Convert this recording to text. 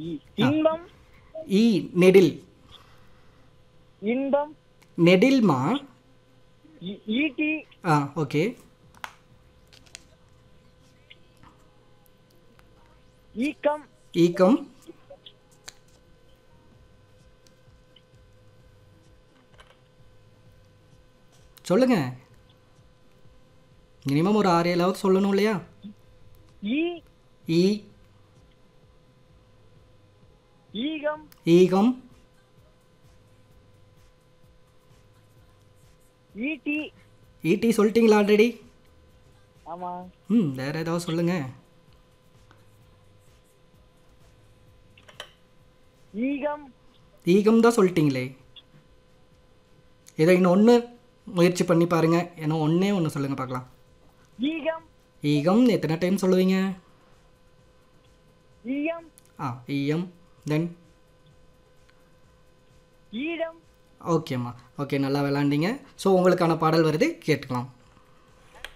இ- இன்பம் ஈ நெடில் இன்பம் நெடில்மா இ- ஈட்டி ஆ ஓகே ஈக்கம் ஈக்கம் சொல்லுங்க மினிமம் ஒரு ஆறு ஏழாவது சொல்லணும் இல்லையா ஈ ஈ ஈகம் ஈகம் ஈட்டி ஈட்டி சொல்லிட்டீங்களா ஆல்ரெடி ஆமா ம் வேற ஏதாவது சொல்லுங்க ஈகம் ஈகம் தான் சொல்லிட்டீங்களே இதை இன்னும் ஒன்று முயற்சி பண்ணி பாருங்க ஏன்னா ஒன்றே ஒன்று சொல்லுங்க பார்க்கலாம் ஈகம் ஈகம் எத்தனை டைம் சொல்லுவீங்க ஈயம் ஆ ஈயம் தென் ஈரம் ஓகேம்மா ஓகே நல்லா விளாண்டீங்க ஸோ உங்களுக்கான பாடல் வருது கேட்டுக்கலாம்